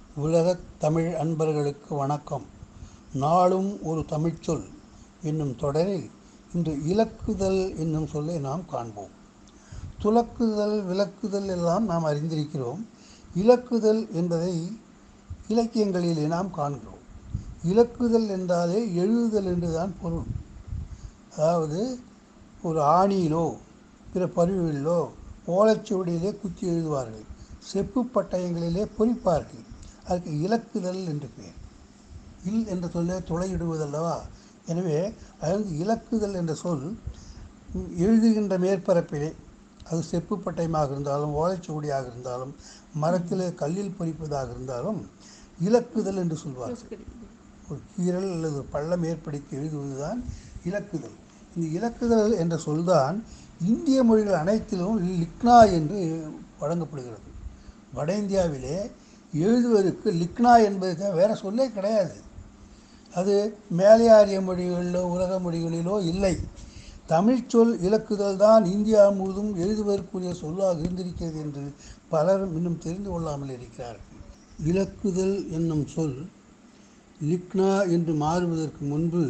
உலகத் தமிழ் அன்பர்களுக்கு வணக்கம் நாளும் ஒரு தமிழ்ச்சொல் என்னும் தொடரில் இன்று இலக்குதல் என்னும் சொல்லை நாம் காண்போம் துலக்குதல் விளக்குதல் எல்லாம் நாம் அறிந்திருக்கிறோம் இலக்குதல் என்பதை இலக்கியங்களிலே நாம் காண்கிறோம் இலக்குதல் என்றாலே எழுதுதல் என்றுதான் பொருள் அதாவது ஒரு ஆணியிலோ பிற பருவிலோ ஓலைச்சுவடியிலே குத்தி எழுதுவார்கள் செப்பு பட்டயங்களிலே பொறிப்பார்கள் அதுக்கு இலக்குதல் என்று பெயர் இல் என்ற சொல்லே துளையிடுவதல்லவா எனவே அது வந்து இலக்குதல் என்ற சொல் எழுதுகின்ற மேற்பரப்பிலே அது செப்பு பட்டயமாக இருந்தாலும் ஓலைச்சுவடியாக இருந்தாலும் மரத்திலே கல்லில் பொறிப்பதாக இருந்தாலும் இலக்குதல் என்று சொல்வார்கள் ஒரு கீறல் அல்லது ஒரு பள்ளம் ஏற்படுத்தி எழுதுவதுதான் இலக்குதல் இந்த இலக்குதல் என்ற சொல்தான் இந்திய மொழிகள் அனைத்திலும் லிக்னா என்று வழங்கப்படுகிறது வட இந்தியாவிலே எழுதுவதற்கு லிக்னா என்பது வேறு சொல்லே கிடையாது அது மேலையாரிய மொழிகளிலோ உலக மொழிகளிலோ இல்லை தமிழ் சொல் இலக்குதல் தான் இந்தியா முழுவதும் எழுதுவதற்குரிய சொல்லாக இருந்திருக்கிறது என்று பலரும் இன்னும் தெரிந்து கொள்ளாமல் இருக்கிறார்கள் இலக்குதல் என்னும் சொல் லிக்னா என்று மாறுவதற்கு முன்பு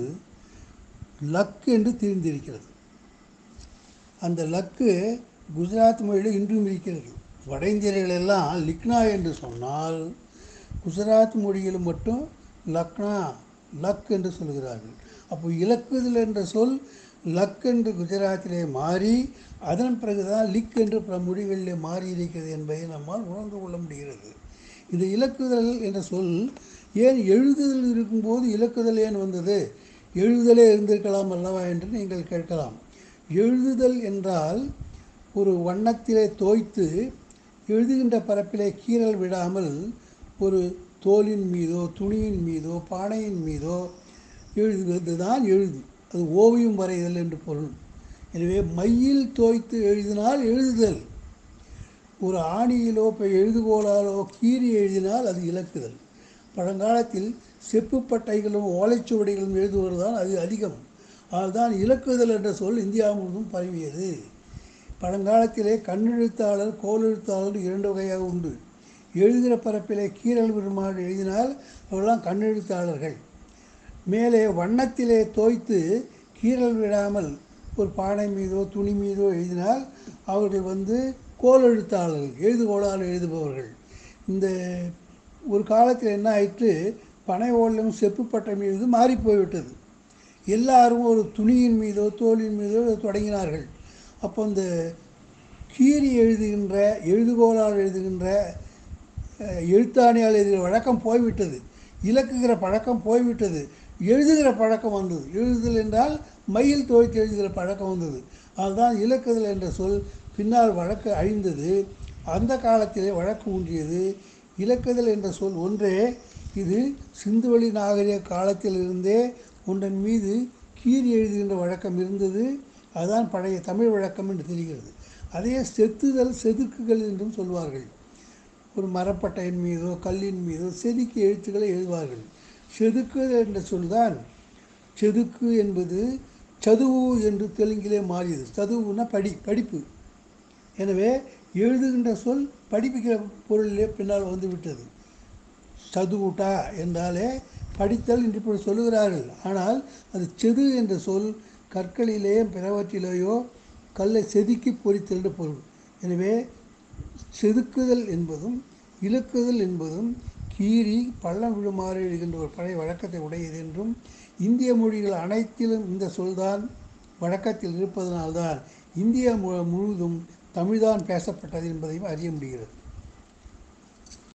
லக் என்று தெரிந்திருக்கிறது அந்த லக்கு குஜராத் மொழியில் இன்றும் இருக்கிறது வட இந்தியர்கள் எல்லாம் லிக்னா என்று சொன்னால் குஜராத் மொழியில் மட்டும் லக்னா லக் என்று சொல்கிறார்கள் அப்போ இலக்குதல் என்ற சொல் லக் என்று குஜராத்திலே மாறி அதன் பிறகுதான் லிக் என்று பல மொழிகளிலே மாறி இருக்கிறது என்பதை நம்மால் உணர்ந்து கொள்ள முடிகிறது இந்த இலக்குதல் என்ற சொல் ஏன் எழுதுதல் இருக்கும்போது இலக்குதல் ஏன் வந்தது எழுதுதலே இருந்திருக்கலாம் அல்லவா என்று நீங்கள் கேட்கலாம் எழுதுதல் என்றால் ஒரு வண்ணத்திலே தோய்த்து எழுதுகின்ற பரப்பிலே கீறல் விடாமல் ஒரு தோலின் மீதோ துணியின் மீதோ பானையின் மீதோ எழுதுவது தான் எழுது அது ஓவியம் வரைதல் என்று பொருள் எனவே மையில் தோய்த்து எழுதினால் எழுதுதல் ஒரு ஆணியிலோ இப்போ எழுதுகோளாலோ கீறி எழுதினால் அது இலக்குதல் பழங்காலத்தில் செப்பு பட்டைகளும் ஓலைச்சுவடிகளும் எழுதுவது தான் அது அதிகம் அதுதான் இலக்குதல் என்ற சொல் இந்தியா முழுவதும் பரவியது பழங்காலத்திலே கண்ணெழுத்தாளர் கோலெழுத்தாளர் இரண்டு வகையாக உண்டு எழுதுகிற பரப்பிலே கீரல் விரும்பாடு எழுதினால் அவர்களாம் கண்ணெழுத்தாளர்கள் மேலே வண்ணத்திலே தோய்த்து கீரல் விடாமல் ஒரு பானை மீதோ துணி மீதோ எழுதினால் அவர்கள் வந்து கோலெழுத்தாளர்கள் எழுதுகோளால் எழுதுபவர்கள் இந்த ஒரு காலத்தில் என்ன ஆயிற்று பனை ஓலம் செப்புப்பட்டை மீது மாறி போய்விட்டது எல்லாரும் ஒரு துணியின் மீதோ தோலின் மீதோ தொடங்கினார்கள் அப்போ இந்த கீறி எழுதுகின்ற எழுதுகோளால் எழுதுகின்ற எழுத்தாணியால் எழுதுகிற வழக்கம் போய்விட்டது இலக்குகிற பழக்கம் போய்விட்டது எழுதுகிற பழக்கம் வந்தது எழுதுதல் என்றால் மயில் துவைத்து எழுதுகிற பழக்கம் வந்தது அதுதான் இலக்குதல் என்ற சொல் பின்னால் வழக்கு அழிந்தது அந்த காலத்திலே வழக்கு ஊன்றியது இலக்குதல் என்ற சொல் ஒன்றே இது சிந்துவெளி நாகரிக காலத்திலிருந்தே ஒன்றன் மீது கீறி எழுதுகின்ற வழக்கம் இருந்தது அதுதான் பழைய தமிழ் வழக்கம் என்று தெரிகிறது அதே செத்துதல் செதுக்குகள் என்றும் சொல்வார்கள் ஒரு மரப்பட்டையின் மீதோ கல்லின் மீதோ செதுக்கி எழுத்துக்களை எழுதுவார்கள் செதுக்குதல் என்ற சொல்தான் செதுக்கு என்பது சதுவு என்று தெலுங்கிலே மாறியது சதுவுன்னா படி படிப்பு எனவே எழுதுகின்ற சொல் படிப்பிக்கிற பொருளிலே பின்னால் வந்துவிட்டது சதுவுட்டா என்றாலே படித்தல் என்று இப்படி சொல்லுகிறார்கள் ஆனால் அது செது என்ற சொல் கற்களிலே பிறவற்றிலேயோ கல்லை செதுக்கி பொறித்தல் என்று பொருள் எனவே செதுக்குதல் என்பதும் இலக்குதல் என்பதும் கீறி பள்ளம் விழுமாறு எழுகின்ற ஒரு பழைய வழக்கத்தை உடையது என்றும் இந்திய மொழிகள் அனைத்திலும் இந்த சொல்தான் வழக்கத்தில் இருப்பதனால்தான் இந்தியா முழுவதும் தமிழ்தான் பேசப்பட்டது என்பதையும் அறிய முடிகிறது